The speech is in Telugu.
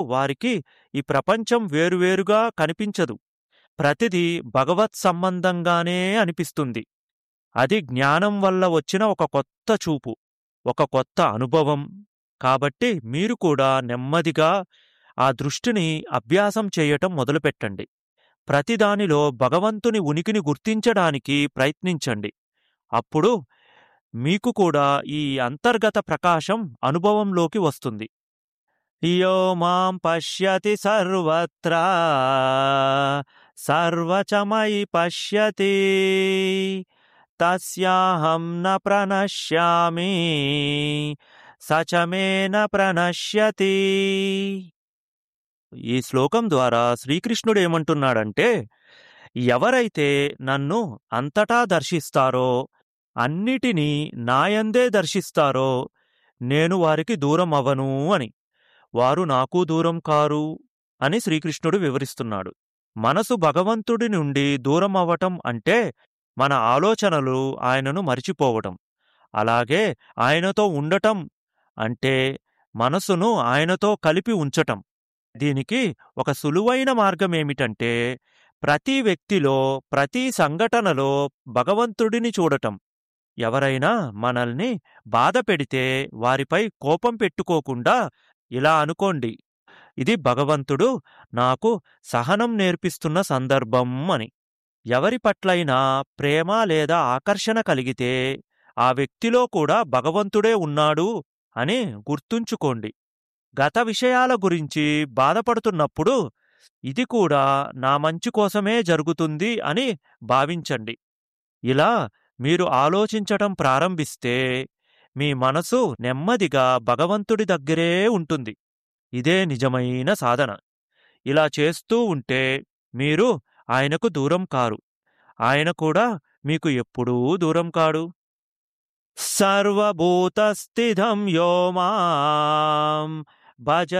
వారికి ఈ ప్రపంచం వేరువేరుగా కనిపించదు ప్రతిదీ భగవత్ సంబంధంగానే అనిపిస్తుంది అది జ్ఞానం వల్ల వచ్చిన ఒక కొత్త చూపు ఒక కొత్త అనుభవం కాబట్టి మీరు కూడా నెమ్మదిగా ఆ దృష్టిని అభ్యాసం చేయటం మొదలుపెట్టండి ప్రతిదానిలో భగవంతుని ఉనికిని గుర్తించడానికి ప్రయత్నించండి అప్పుడు మీకు కూడా ఈ అంతర్గత ప్రకాశం అనుభవంలోకి వస్తుంది యో మాం పశ్యతి సర్వత్రా సర్వచమయి పశ్యతి తస్యాహం న ప్రణశ్యామి సచమేన ప్రణశ్యతి ఈ శ్లోకం ద్వారా శ్రీకృష్ణుడు ఏమంటున్నాడంటే ఎవరైతే నన్ను అంతటా దర్శిస్తారో అన్నిటినీ నాయందే దర్శిస్తారో నేను వారికి దూరం అవను అని వారు నాకు దూరం కారు అని శ్రీకృష్ణుడు వివరిస్తున్నాడు మనసు భగవంతుడి నుండి దూరం అవ్వటం అంటే మన ఆలోచనలు ఆయనను మరిచిపోవటం అలాగే ఆయనతో ఉండటం అంటే మనసును ఆయనతో కలిపి ఉంచటం దీనికి ఒక సులువైన మార్గమేమిటంటే ప్రతి వ్యక్తిలో ప్రతి సంఘటనలో భగవంతుడిని చూడటం ఎవరైనా మనల్ని బాధ పెడితే వారిపై కోపం పెట్టుకోకుండా ఇలా అనుకోండి ఇది భగవంతుడు నాకు సహనం నేర్పిస్తున్న సందర్భం అని ఎవరి పట్లైనా ప్రేమ లేదా ఆకర్షణ కలిగితే ఆ వ్యక్తిలో కూడా భగవంతుడే ఉన్నాడు అని గుర్తుంచుకోండి గత విషయాల గురించి బాధపడుతున్నప్పుడు ఇది కూడా నా మంచి కోసమే జరుగుతుంది అని భావించండి ఇలా మీరు ఆలోచించటం ప్రారంభిస్తే మీ మనసు నెమ్మదిగా భగవంతుడి దగ్గరే ఉంటుంది ఇదే నిజమైన సాధన ఇలా చేస్తూ ఉంటే మీరు ఆయనకు దూరం కారు ఆయన కూడా మీకు ఎప్పుడూ దూరం కాడు సర్వభూతస్థితం యో మాం భజ